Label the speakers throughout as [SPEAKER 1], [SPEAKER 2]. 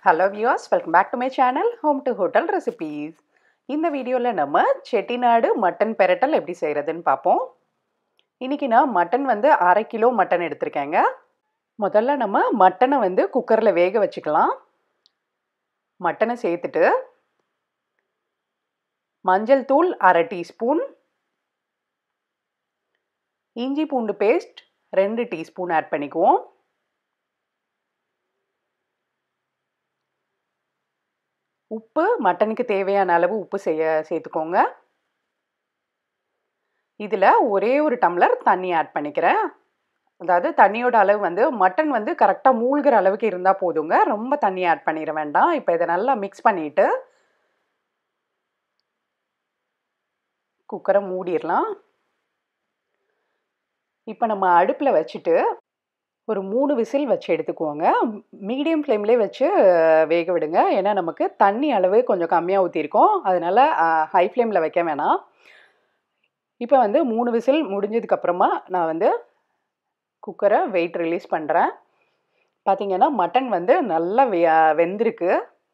[SPEAKER 1] hello viewers welcome back to my channel home to hotel recipes இந்த வீடியோவில் நம்ம Chettinad mutton பெரட்டல் எப்படி செய்கிறதுன்னு பார்ப்போம் இன்றைக்கி நான் மட்டன் வந்து அரை கிலோ மட்டன் எடுத்திருக்கேங்க முதல்ல நம்ம மட்டனை வந்து குக்கரில் வேக வச்சுக்கலாம் மட்டனை சேர்த்துட்டு மஞ்சள் தூள் அரை டீஸ்பூன் இஞ்சி பூண்டு பேஸ்ட் ரெண்டு டீஸ்பூன் ஆட் பண்ணிக்குவோம் உப்பு மட்டனுக்கு தேவையான அளவு உப்பு செய்ய சேர்த்துக்கோங்க இதில் ஒரே ஒரு டம்ளர் தண்ணி ஆட் பண்ணிக்கிறேன் அதாவது தண்ணியோட அளவு வந்து மட்டன் வந்து கரெக்டாக மூழ்கிற அளவுக்கு இருந்தால் போதுங்க ரொம்ப தண்ணி ஆட் பண்ணிட வேண்டாம் இப்போ இதை நல்லா மிக்ஸ் பண்ணிவிட்டு குக்கரை மூடிடலாம் இப்போ நம்ம அடுப்பில் வச்சுட்டு ஒரு மூணு விசில் வச்சு எடுத்துக்குவோங்க மீடியம் ஃப்ளேம்லேயே வச்சு வேக விடுங்க ஏன்னா நமக்கு தண்ணி அளவு கொஞ்சம் கம்மியாக ஊற்றிருக்கோம் அதனால் ஹை ஃப்ளேமில் வைக்க வேணாம் இப்போ வந்து மூணு விசில் முடிஞ்சதுக்கப்புறமா நான் வந்து குக்கரை வெயிட் ரிலீஸ் பண்ணுறேன் பார்த்திங்கன்னா மட்டன் வந்து நல்லா வெ வெந்திருக்கு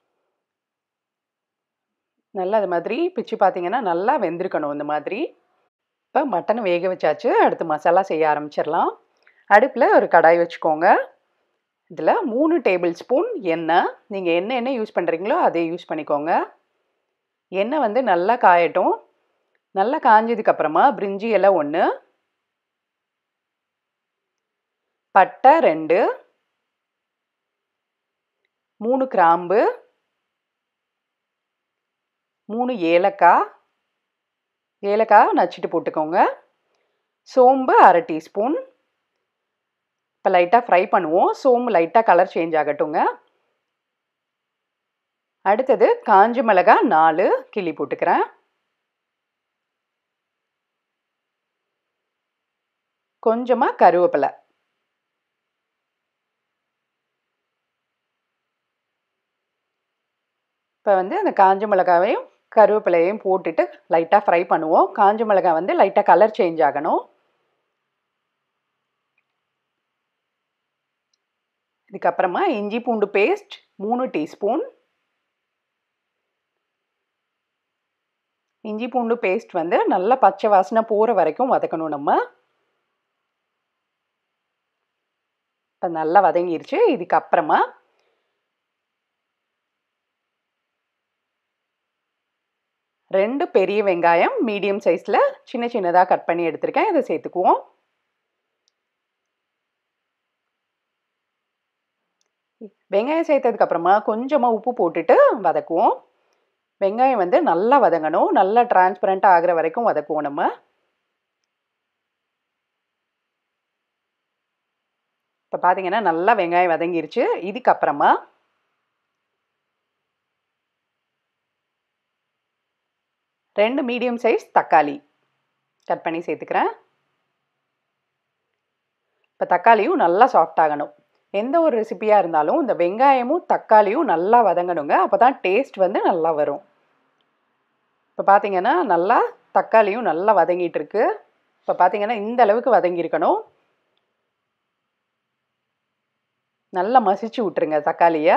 [SPEAKER 1] நல்லா அது மாதிரி பிச்சு பார்த்தீங்கன்னா நல்லா வெந்திருக்கணும் இந்த மாதிரி இப்போ மட்டன் வேக வச்சாச்சு அடுத்து மசாலா செய்ய ஆரம்பிச்சிடலாம் அடுப்பில் ஒரு கடாய் வச்சுக்கோங்க இதில் மூணு டேபிள் ஸ்பூன் எண்ணெய் நீங்கள் என்ன எண்ணெய் யூஸ் பண்ணுறீங்களோ அதே யூஸ் பண்ணிக்கோங்க எண்ணெய் வந்து நல்லா காயட்டும் நல்லா காஞ்சதுக்கப்புறமா பிரிஞ்சி இலை ஒன்று பட்டை ரெண்டு மூணு கிராம்பு மூணு ஏலக்காய் ஏலக்காய் நச்சுட்டு போட்டுக்கோங்க சோம்பு அரை டீஸ்பூன் இப்போ லைட்டாக ஃப்ரை பண்ணுவோம் சோம்பு லைட்டாக கலர் சேஞ்ச் ஆகட்டுங்க அடுத்தது காஞ்ச மிளகாய் நாலு கிள்ளி போட்டுக்கிறேன் கொஞ்சமாக கருவேப்பிலை இப்போ வந்து அந்த காஞ்ச மிளகாவையும் கருவேப்பிலையும் போட்டுட்டு லைட்டாக ஃப்ரை பண்ணுவோம் காஞ்ச மிளகாய் வந்து லைட்டாக கலர் சேஞ்ச் ஆகணும் இதுக்கப்புறமா இஞ்சி பூண்டு பேஸ்ட் மூணு டீஸ்பூன் இஞ்சி பூண்டு பேஸ்ட் வந்து நல்லா பச்சை வாசனை போகிற வரைக்கும் வதக்கணும் நம்ம இப்போ நல்லா வதங்கிருச்சு இதுக்கப்புறமா ரெண்டு பெரிய வெங்காயம் மீடியம் சைஸில் சின்ன சின்னதாக கட் பண்ணி எடுத்திருக்கேன் இதை சேர்த்துக்குவோம் வெங்காயம் சேர்த்ததுக்கப்புறமா கொஞ்சமாக உப்பு போட்டுட்டு வதக்குவோம் வெங்காயம் வந்து நல்லா வதங்கணும் நல்லா டிரான்ஸ்பரண்ட்டாக ஆகிற வரைக்கும் வதக்குவோம் நம்ம இப்போ பார்த்தீங்கன்னா நல்லா வெங்காயம் வதங்கிருச்சு இதுக்கப்புறமா ரெண்டு மீடியம் சைஸ் தக்காளி கட் பண்ணி சேர்த்துக்கிறேன் இப்போ தக்காளியும் நல்லா சாஃப்ட் ஆகணும் எந்த ஒரு ரெசிபியாக இருந்தாலும் இந்த வெங்காயமும் தக்காளியும் நல்லா வதங்கணுங்க அப்போ தான் டேஸ்ட் வந்து நல்லா வரும் இப்போ பார்த்தீங்கன்னா நல்லா தக்காளியும் நல்லா வதங்கிட்டு இருக்கு இப்போ பார்த்தீங்கன்னா இந்த அளவுக்கு வதங்கியிருக்கணும் நல்லா மசிச்சு விட்டுருங்க தக்காளியை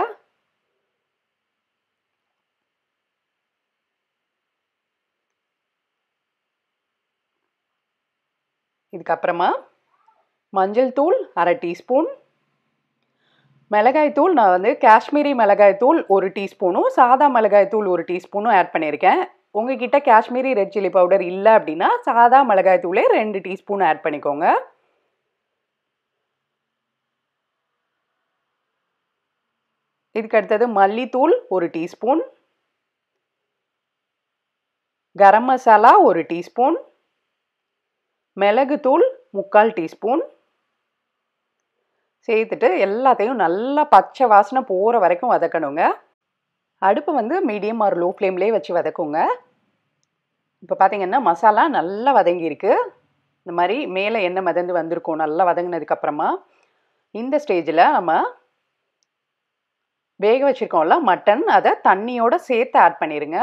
[SPEAKER 1] இதுக்கப்புறமா மஞ்சள் தூள் அரை டீஸ்பூன் மிளகாய் தூள் நான் வந்து காஷ்மீரி மிளகாய் தூள் ஒரு டீஸ்பூனும் சாதா மிளகாய் தூள் ஒரு டீஸ்பூனும் ஆட் பண்ணியிருக்கேன் உங்ககிட்ட காஷ்மீரி ரெட் சில்லி பவுடர் இல்லை அப்படின்னா சாதா மிளகாய் தூளே ரெண்டு டீஸ்பூன் ஆட் பண்ணிக்கோங்க இதுக்கு அடுத்தது மல்லித்தூள் ஒரு டீஸ்பூன் கரம் மசாலா ஒரு டீஸ்பூன் மிளகுத்தூள் முக்கால் டீஸ்பூன் சேர்த்துட்டு எல்லாத்தையும் நல்லா பச்சை வாசனை போகிற வரைக்கும் வதக்கணுங்க அடுப்பு வந்து மீடியம் ஆர் லோ ஃப்ளேம்லேயே வச்சு வதக்குங்க இப்போ பார்த்தீங்கன்னா மசாலா நல்லா வதங்கியிருக்கு இந்த மாதிரி மேலே எண்ணெய் மிதந்து வந்திருக்கும் நல்லா வதங்கினதுக்கப்புறமா இந்த ஸ்டேஜில் நம்ம வேக வச்சுருக்கோம்ல மட்டன் அதை தண்ணியோட சேர்த்து ஆட் பண்ணிடுங்க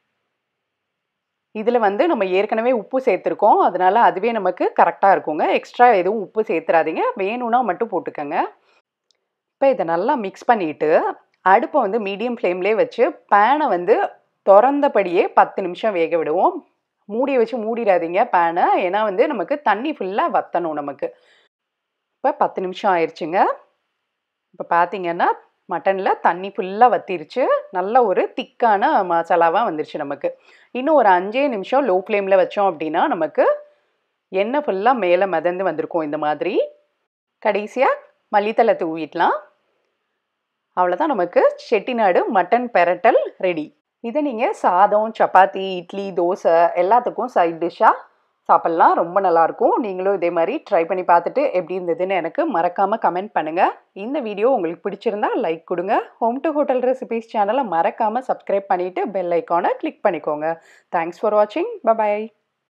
[SPEAKER 1] இதில் வந்து நம்ம ஏற்கனவே உப்பு சேர்த்துருக்கோம் அதனால் அதுவே நமக்கு கரெக்டாக இருக்குங்க எக்ஸ்ட்ரா எதுவும் உப்பு சேர்த்துறாதீங்க வேணும்னா மட்டும் போட்டுக்கோங்க இப்போ இதை நல்லா மிக்ஸ் பண்ணிவிட்டு அடுப்பை வந்து மீடியம் ஃப்ளேம்லேயே வச்சு பேனை வந்து திறந்தபடியே பத்து நிமிஷம் வேக விடுவோம் மூடியை வச்சு மூடிடாதீங்க பேனை ஏன்னா வந்து நமக்கு தண்ணி ஃபுல்லாக வற்றணும் நமக்கு இப்போ பத்து நிமிஷம் ஆயிடுச்சுங்க இப்போ பார்த்தீங்கன்னா மட்டனில் தண்ணி ஃபுல்லாக வத்திருச்சு நல்ல ஒரு திக்கான மசாலாவாக வந்துருச்சு நமக்கு இன்னும் ஒரு அஞ்சே நிமிஷம் லோ ஃப்ளேமில் வச்சோம் அப்படின்னா நமக்கு எண்ணெய் ஃபுல்லாக மேலே மிதந்து வந்திருக்கும் இந்த மாதிரி கடைசியாக மல்லித்தலை தூவிடலாம் அவ்வளோதான் நமக்கு செட்டிநாடு மட்டன் பெரட்டல் ரெடி இதை நீங்கள் சாதம் சப்பாத்தி இட்லி தோசை எல்லாத்துக்கும் சைட் டிஷ்ஷாக சாப்பிட்லாம் ரொம்ப நல்லாயிருக்கும் நீங்களும் இதே மாதிரி ட்ரை பண்ணி பார்த்துட்டு எப்படி இருந்ததுன்னு எனக்கு மறக்காமல் கமெண்ட் பண்ணுங்கள் இந்த வீடியோ உங்களுக்கு பிடிச்சிருந்தா லைக் கொடுங்க ஹோம் டு ஹோட்டல் ரெசிபீஸ் சேனலை மறக்காமல் சப்ஸ்கிரைப் பண்ணிவிட்டு பெல் ஐக்கானை கிளிக் பண்ணிக்கோங்க தேங்க்ஸ் ஃபார் வாட்சிங் பபாய்